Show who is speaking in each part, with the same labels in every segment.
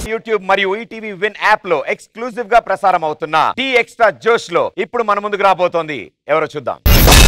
Speaker 1: YouTube మరియు ETV win app లో exclusive గా ప్రసారం అవుతున్న టీ ఎక్స్ట్రా జోష్ లో ఇప్పుడు మన ముందుకు రాబోతోంది ఎవరో చూద్దాం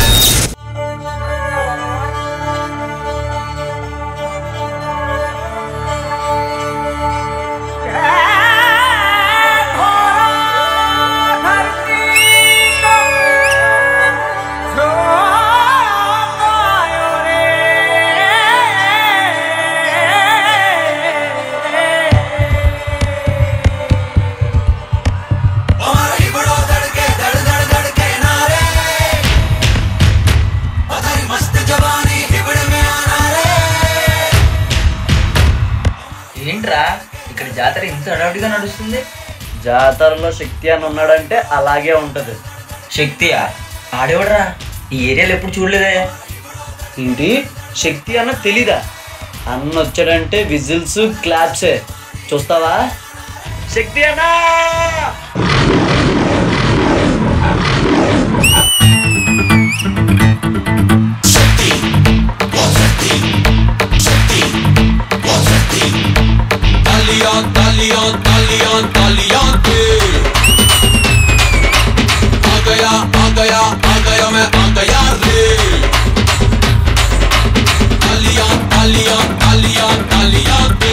Speaker 2: ఏంట్రా ఇక్కడ జాతర ఇంత హడావుడిగా నడుస్తుంది
Speaker 3: జాతరలో శక్తి అని ఉన్నాడంటే అలాగే ఉంటది
Speaker 2: శక్తియా ఆడేవాడరా ఈ ఏరియాలో ఎప్పుడు చూడలేదే
Speaker 3: ఏంటి శక్తి అన్న తెలీదా అన్న వచ్చాడంటే విజిల్స్ క్లాప్సే చూస్తావా శక్తి అన్నా
Speaker 4: Talion, talion, talion, taliante आ गया आ गया आ गया मैं आ गया रे talion, talion, talion, taliante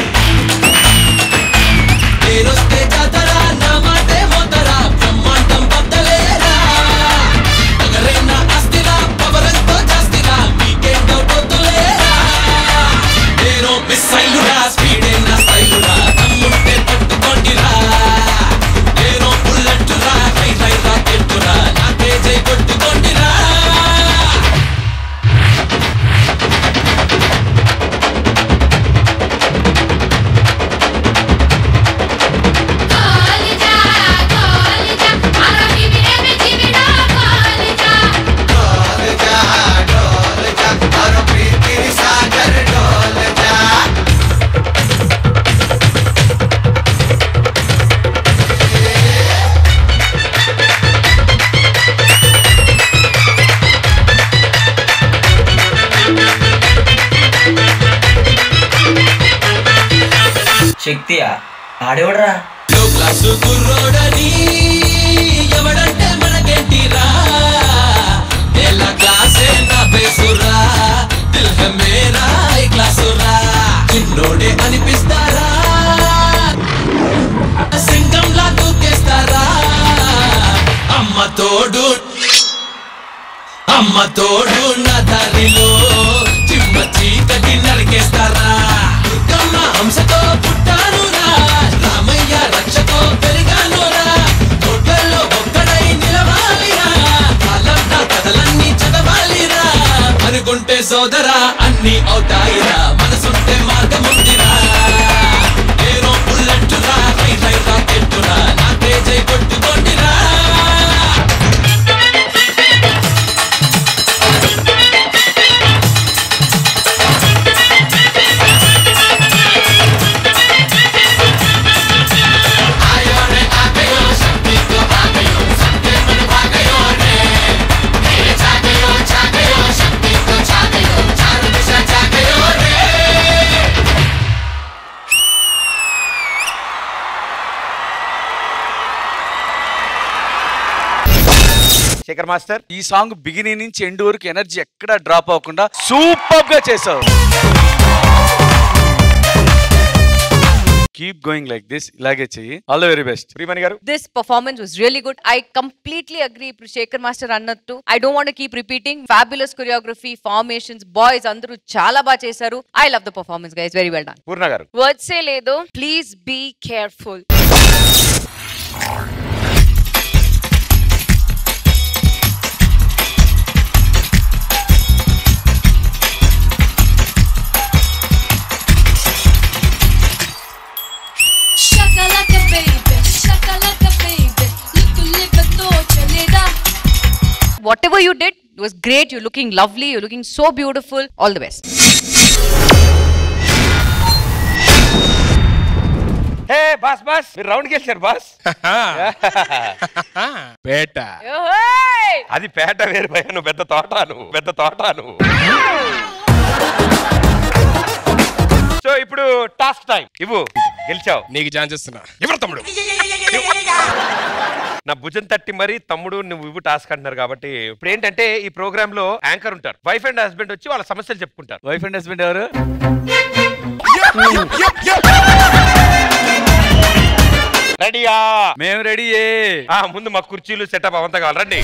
Speaker 4: నేనొస్తే జాతర నా మాటే మోతరా బ్రహ్మాండం బద్దలేరా పగరైన ఆస్తిరా పవరంతో జాస్తిరా వీకెండ్ అవుతోలేరా నేను మిస్ అయ్యురా స్పీడ్ నా స్టైలురా తమ్ముంటే పట్టుకోండిరా నేను బుల్లెట్టురా హై హై రాకెట్టురా నాకే జై కొట్టుకోండిరా
Speaker 5: కాలిజా కాలిజా ఆరో జీవినే మే జీవినా కాలిజా
Speaker 2: శక్తియా ఆడేవాడరా
Speaker 4: లో క్లాసు కుర్రోడని ఎవడంటే మనకేంటిరా నేల క్లాసే నా బేసురా దిల్ హై మేరా ఈ క్లాసురా చిన్నోడే అనిపిస్తారా సింగంలా దూకేస్తారా అమ్మ తోడు అమ్మ తోడు నా దారిలో చిమ్మ చీకటి నరికేస్తారా దుర్గమ్మ హంసతో పుట్టానురా రామయ్య రక్షతో పెరిగానురా తోటల్లో ఒక్కడై నిలవాలిరా కాలంతా కథలన్నీ చదవాలిరా అనుకుంటే సోదరా అన్ని అవుతాయిరా మనసుంటే మార్గం ఉందిరా నేను బుల్లెట్టురా రై రై రాకెట్టురా నాకే జై కొట్టుకోండిరా
Speaker 1: శేఖర్ మాస్టర్
Speaker 6: ఈ సాంగ్ బిగినింగ్ నుంచి ఎండ్ వరకు ఎనర్జీ ఎక్కడ డ్రాప్ అవ్వకుండా సూపర్ గా చేసావు కీప్ గోయింగ్ లైక్ దిస్ ఇలాగే చెయ్యి all the very best
Speaker 1: Priyamani garu
Speaker 7: This performance was really good. I completely agree. ఇప్పుడు శేఖర్ మాస్టర్ అన్నట్టు I don't want keep repeating fabulous choreography formations boys అందరూ చాలా బాగా చేశారు I love the performance guys very well done
Speaker 1: Purna garu
Speaker 8: వర్డ్సే లేదు please be careful
Speaker 5: shakalaka baby shakalaka baby లిప్పు లిప్పుతో చలేదా
Speaker 7: whatever you did it was great you looking lovely you looking so beautiful all the best
Speaker 1: hey boss boss మీరు round కి వెళ్ళారు boss
Speaker 9: పేట
Speaker 1: అది పేట వేరు భయ నువ్వు పెద్ద తోట నువ్వు పెద్ద తోట నువ్వు సో ఇప్పుడు టాస్క్ టైం ఇవ్వు గెలిచావు
Speaker 9: నీకు ఛాన్స్ ఇస్తున్నా ఎవరు తమ్ముడు
Speaker 1: నా భుజం తట్టి మరి తమ్ముడు నువ్వు ఇవ్వు టాస్క్ అంటున్నారు కాబట్టి ఇప్పుడు ఏంటంటే ఈ ప్రోగ్రామ్ లో యాంకర్ ఉంటారు వైఫ్ అండ్ హస్బెండ్ వచ్చి వాళ్ళ సమస్యలు చెప్పుకుంటారు
Speaker 6: వైఫ్ అండ్ హస్బెండ్ ఎవరు
Speaker 1: రెడీయా
Speaker 6: మేము రెడీ
Speaker 1: ఆ ముందు మా కుర్చీలు సెటప్ అవంతా కావాలి రండి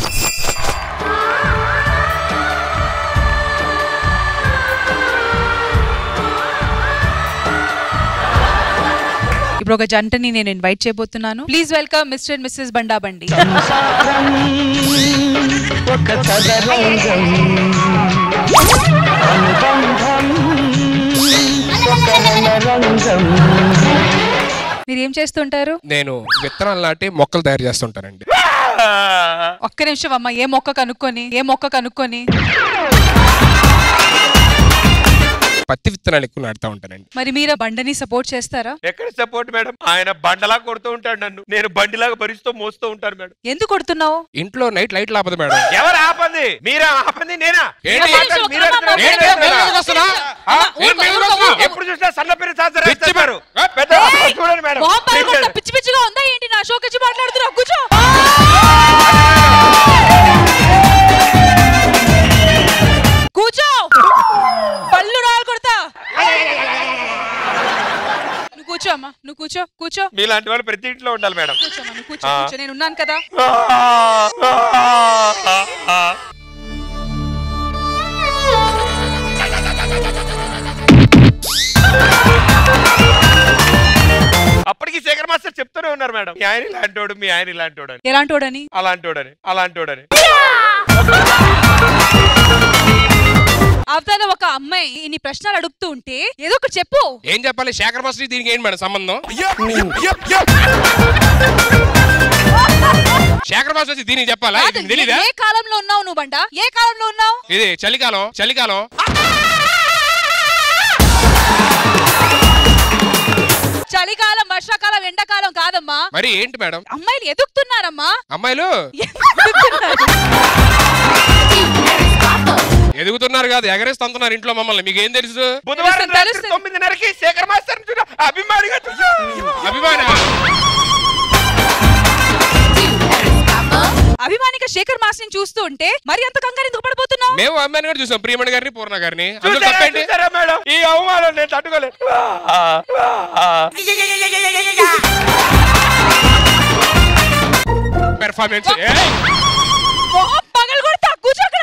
Speaker 10: ఇప్పుడు ఒక జంటని నేను ఇన్వైట్ చేయబోతున్నాను please welcome mister and missus బండాబండి మీరు ఏం చేస్తుంటారు
Speaker 9: నేను విత్తనాలు నాటి మొక్కలు తయారు చేస్తుంటానండి
Speaker 10: ఒక్క నిమిషం అమ్మ ఏ మొక్క కనుక్కొని ఏ మొక్క కనుక్కొని
Speaker 9: పత్తి విత్తనాలు ఎక్కువ నాటుతా ఉంటానండి
Speaker 10: మరి మీరు ఆ బండని సపోర్ట్ చేస్తారా
Speaker 1: ఎక్కడ సపోర్ట్ మేడం ఆయన బండలా కొడుతూ ఉంటాడు నన్ను నేను బండిలాగా భరిస్తూ మోస్తూ ఉంటాను మేడం
Speaker 10: ఎందుకు కొడుతున్నావు
Speaker 9: ఇంట్లో నైట్ లైట్ ఆపదు మేడం
Speaker 1: ఎవరు ఆపంది మీరా ఆపంది నేనా
Speaker 9: ఏంటి?
Speaker 1: ఏం మాట్లాడు? మీరే అడుగుతున్నారు.
Speaker 9: నేను
Speaker 1: నేనే
Speaker 9: నేను
Speaker 1: అడుగుతున్నా.
Speaker 9: ఎందుకు వస్తున్నా?
Speaker 1: ఆ?
Speaker 9: నేను
Speaker 1: నేను
Speaker 9: ఎందుకు వస్తున్నా?
Speaker 1: ఎప్పుడు చూసినా సన్న పేరు సాసర
Speaker 9: పిచ్చి
Speaker 1: వేస్తారు.
Speaker 9: ఆ?
Speaker 1: పెద్ద చూడండి మేడం
Speaker 10: మొహం పగలగొడతా, పిచ్చి పిచ్చిగా ఉందా ఏంటి నా షోకి వచ్చి మాట్లాడుతున్నావు కూర్చో కూర్చో పళ్ళు రాలు కొడతా నువ్వు కూర్చో అమ్మా నువ్వు కూర్చో కూర్చో
Speaker 1: మీలాంటి వాళ్ళు ప్రతి ఇంట్లో ఉండాలి మేడం
Speaker 10: కూర్చోమ్మా నువ్వు కూర్చో
Speaker 1: ఆ.
Speaker 10: కూర్చో నేను ఉన్నాను కదా
Speaker 1: అప్పటికి శేఖర్ మాస్టర్ చెప్తూనే ఉన్నారు మేడం మీ ఆయన ఇలాంటోడు మీ ఆయన ఇలాంటోడు అని
Speaker 10: ఎలాంటోడని
Speaker 1: అలాంటోడని అలాంటోడని
Speaker 10: అవతల ఒక అమ్మాయి ఇన్ని ప్రశ్నలు అడుగుతూ ఉంటే ఏదో ఒకటి చెప్పు
Speaker 9: ఏం చెప్పాలి శేఖర్ మాస్టర్ దీనికి ఏంటి మేడం సంబంధం శేఖర్ మాస్టర్ వచ్చి దీనికి చెప్పాలా
Speaker 10: కాదు,
Speaker 9: ఇది తెలీదా
Speaker 10: ఏ- ఏ కాలంలో ఉన్నావు నువ్వు బండ ఏ కాలంలో ఉన్నావు
Speaker 9: ఇది చలికాలం చలికాలం
Speaker 10: చలికాలం వర్షాకాలం ఎండాకాలం కాదమ్మా
Speaker 9: మరి ఏంటి మేడం
Speaker 10: అమ్మాయిలు ఎదుగుతున్నారమ్మా
Speaker 9: అమ్మాయిలు
Speaker 10: ఎదుగుతున్నారు.
Speaker 9: ఎదుగుతున్నారు కాదు ఎగరేస్తుంటున్నారు ఇంట్లో మమ్మల్ని మీకు ఏం తెలుసు
Speaker 1: బుధవారం
Speaker 10: తెలుస్తుంది,
Speaker 1: రాత్రి
Speaker 10: తెలుస్తుంది.
Speaker 1: తొమ్మిదిన్నరకి శేఖర్ మాస్టర్ చూడ అభిమానిగా చూసా
Speaker 9: అభిమాన
Speaker 10: అభిమానిక శేఖర్ మాస్ ని చూస్తూ ఉంటే మరి అంత కంగారు ఎందుకు పడిపోతున్నావు
Speaker 9: మేము అమ్మాయిని కూడా చూసాం ప్రియమణి గారిని పూర్ణ గారిని అందులో
Speaker 1: చూసారా
Speaker 9: తప్పేంటి
Speaker 1: చూసారా మేడం ఈ అవమానం నేను తట్టుకోలేదు
Speaker 9: పెర్ఫార్మెన్స్
Speaker 10: మొహం పగలు కొడతా కూర్చో అక్కడ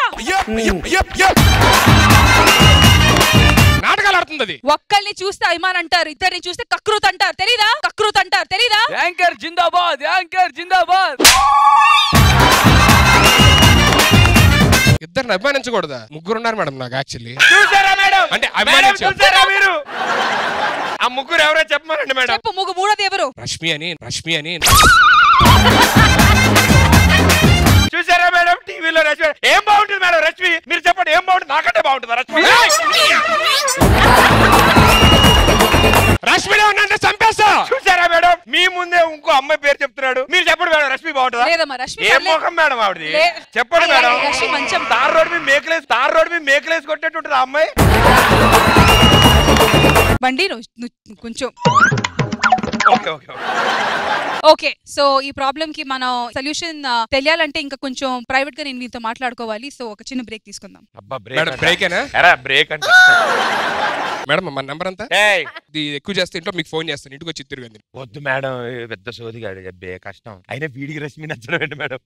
Speaker 9: నాటకాలు ఆడుతుంది అది
Speaker 10: ఒక్కల్ని చూస్తే అభిమాన్ అంటారు ఇద్దరిని చూస్తే కక్రూత్ అంటారు తెలీదా కక్రూత్ అంటారు తెలీదా
Speaker 6: యాంకర్ జిందాబాద్ యాంకర్ జిందాబాద్
Speaker 9: ఇద్దరిని అభిమానించకూడదా ముగ్గురు ఉన్నారు మేడం నాకు యాక్చువల్లీ
Speaker 1: చూసారా మేడం
Speaker 9: అంటే
Speaker 1: మేడం
Speaker 9: అభిమానించాం.
Speaker 1: చూసారా మీరు ఆ ముగ్గురు ఎవరో చెప్పమనండి మేడం
Speaker 10: చెప్పు ముగ్గు మూడోది ఎవరు
Speaker 9: రష్మి అని రష్మి అని
Speaker 1: చూసారా మేడం టీవీలో రష్మి ఏం బాగుంటుంది మేడం రష్మి మీరు చెప్పండి ఏం బాగుంటుంది నాకంటే బాగుంటుందా రష్మి
Speaker 9: రష్మిలో ఉన్నంటే చంపేస్తా
Speaker 1: చూసారా మేడం మీ ముందే ఇంకో అమ్మాయి పేరు చెప్తున్నాడు మీరు చెప్పండి మేడం రష్మి బాగుంటుందా
Speaker 10: లేదమ్మా రష్మి
Speaker 1: ఏం
Speaker 10: పర్లేదు.
Speaker 1: ముఖం మేడం ఆవిడది
Speaker 10: లే-
Speaker 1: చెప్పండి
Speaker 10: అయ్య,
Speaker 1: మేడం
Speaker 10: రష్మి మంచం
Speaker 1: తార్ రోడ్ మీద మేకలేసి తార్ రోడ్ మీద మేకలేసి కొట్టేట్టు ఉంటుంది ఆ అమ్మాయి
Speaker 10: బండి నువ్వు నువ్వు కొంచెం
Speaker 1: okay okay okay.
Speaker 10: Okay so ఈ ప్రాబ్లం కి మనం సొల్యూషన్ తెలియాలంటే ఇంకా కొంచెం ప్రైవేట్ గా నేను మీతో మాట్లాడుకోవాలి సో ఒక చిన్న బ్రేక్ తీసుకుందాం
Speaker 1: అబ్బా
Speaker 9: మేడం
Speaker 1: బ్రేక్
Speaker 9: బ్రేకేనా
Speaker 1: ఎరా బ్రేక్ అంటే
Speaker 9: మేడం మన నంబర్ అంతా
Speaker 1: ఏయ్
Speaker 9: ఇది ఎక్కువ చేస్తే ఇంట్లో మీకు ఫోన్ చేస్తాను ఇంటికి వచ్చి ఇద్దరు కానీ
Speaker 1: వద్దు మేడం ఏ పెద్ద సోదిగా అడిగే కష్టం అయినా వీడికి రష్మి నచ్చడం ఏంటి మేడం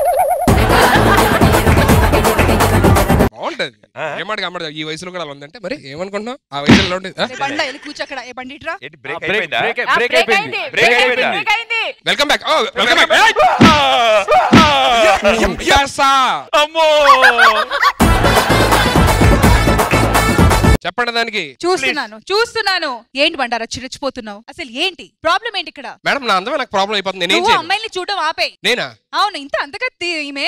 Speaker 9: బాగుంటది
Speaker 1: ఆ?
Speaker 9: ఏమాడికి అమ్మడు ఈ వయసులో కూడా అలా ఉందంటే మరి ఏమనుకుంటున్నావు ఆ వయసులో ఎలా ఉండేది
Speaker 10: ఏ బండ వెళ్ళి కూర్చో అక్కడ ఏ బండి ఇట్రా
Speaker 1: ఏంటి బ్రేక్
Speaker 6: బ్రేక్
Speaker 1: అయిపోయిందా
Speaker 6: బ్రేక్ బ్రేక్ అయిపోయింది
Speaker 1: బ్రేక్ అయిపోయిందా
Speaker 9: వెల్కమ్ బ్యాక్ ఓ వెల్కమ్ బ్యాక్
Speaker 1: అమ్మో
Speaker 9: చెప్పండి దానికి
Speaker 10: చూస్తున్నాను చూస్తున్నాను ఏంటి బండారా చిరచిపోతున్నావు అసలు ఏంటి ప్రాబ్లం ఏంటి ఇక్కడ
Speaker 9: మేడం నా అందమే నాకు ప్రాబ్లం అయిపోతుంది నేనేం
Speaker 10: నువ్వు
Speaker 9: చేయను
Speaker 10: అమ్మాయిని చూడడం ఆపే
Speaker 9: నేనా
Speaker 10: అవును ఇంత అంతగా తీ- ఈమె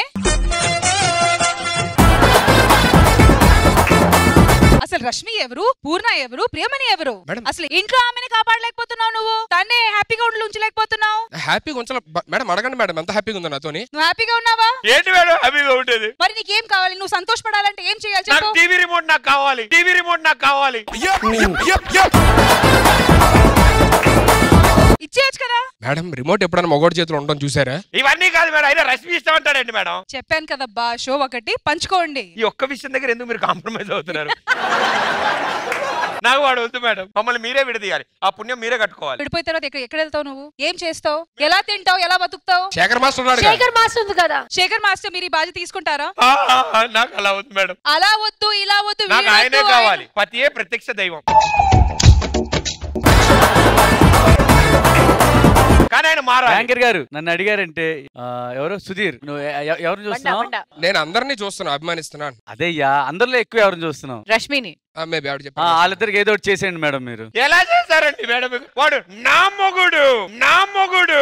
Speaker 10: అసలు రష్మి ఎవరు పూర్ణ ఎవరు ప్రియమణి ఎవరు
Speaker 9: మేడం.
Speaker 10: అసలు ఇంట్లో ఆమెని కాపాడలేకపోతున్నావు నువ్వు తన్నే హ్యాపీగా ఉండి ఉంచలేకపోతున్నావు
Speaker 9: హ్యాపీగా ఉంచాల బ- మేడం అడగండి మేడం ఎంత హ్యాపీగా ఉందో నాతోని
Speaker 10: నువ్వు హ్యాపీగా ఉన్నావా
Speaker 1: ఏంటి మేడం హ్యాపీగా ఉంటుంది
Speaker 10: మరి నీకేం కావాలి నువ్వు సంతోషపడాలంటే ఏం చేయాలి
Speaker 1: నాకు
Speaker 10: చెప్పు
Speaker 1: టీవీ రిమోట్ నాకు కావాలి టీవీ రిమోట్ నాకు కావాలి
Speaker 10: ఇచ్చేయచ్చు కదా
Speaker 9: మేడం రిమోట్ ఎప్పుడైనా మగోడి చేతిలో ఉండడం చూసారా
Speaker 1: ఇవన్నీ కాదు మేడం అయినా రష్మి ఇస్తామంటాడండి మేడం
Speaker 10: చెప్పాను కదబ్బా షో ఒకటి పంచుకోండి
Speaker 1: ఈ ఒక్క విషయం దగ్గర ఎందుకు మీరు కాంప్రమైజ్ అవుతున్నారు నాకు వాడు వద్దు మేడం మమ్మల్ని మీరే విడదీయాలి ఆ పుణ్యం మీరే కట్టుకోవాలి
Speaker 10: విడిపోయిన తర్వాత ఎక్కడ ఎక్కడ వెళ్తావు నువ్వు ఏం చేస్తావు ఎలా తింటావు ఎలా బతుకుతావు
Speaker 9: శేఖర్ మాస్టర్ ఉన్నాడు కదా.
Speaker 8: శేఖర్ మాస్టర్ ఉంది కదా
Speaker 10: శేఖర్ మాస్టర్ మీరు ఈ బాధ్యత తీసుకుంటారా
Speaker 1: ఆ, ఆ, ఆ, నాకు అలా వద్దు మేడం
Speaker 10: అలా వద్దు ఇలా వద్దు
Speaker 1: నాకు
Speaker 10: వీడొద్దు,
Speaker 1: ఆయనే
Speaker 10: ఆయన-
Speaker 1: కావాలి పతియే ప్రత్యక్ష దైవం కానీ ఆయన మారాలి
Speaker 6: యాంకర్ గారు నన్ను అడిగారంటే ఆ, ఎవరు సుధీర్ నువ్వు ఎ- ఎ- ఎవరిని చూస్తున్నావు
Speaker 9: నేను అందరినీ చూస్తున్నా అభిమానిస్తున్నాను
Speaker 6: అదేయ్యా అందరిలో ఎక్కువ ఎవరిని చూస్తున్నావు
Speaker 7: రష్మిని
Speaker 9: మేబీ ఆవిడ
Speaker 6: ఆ,
Speaker 9: చెప్పారు
Speaker 6: వాళ్ళిద్దరికి ఏదో ఒకటి చేసేయండి మేడం మీరు
Speaker 1: ఎలా చేశారండి మేడం వాడు నా మొగుడు నా మొగుడు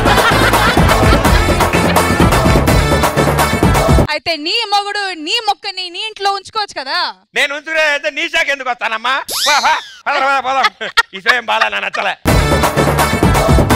Speaker 10: అయితే నీ మొగుడు నీ మొక్కని నీ ఇంట్లో ఉంచుకోవచ్చు కదా
Speaker 1: నేను ఉంచుకునే అయితే నీ శాఖ ఎందుకు వస్తానమ్మా వా, వా, పద, పద, పద. ఈ సమయం బాలా నా నచ్చలే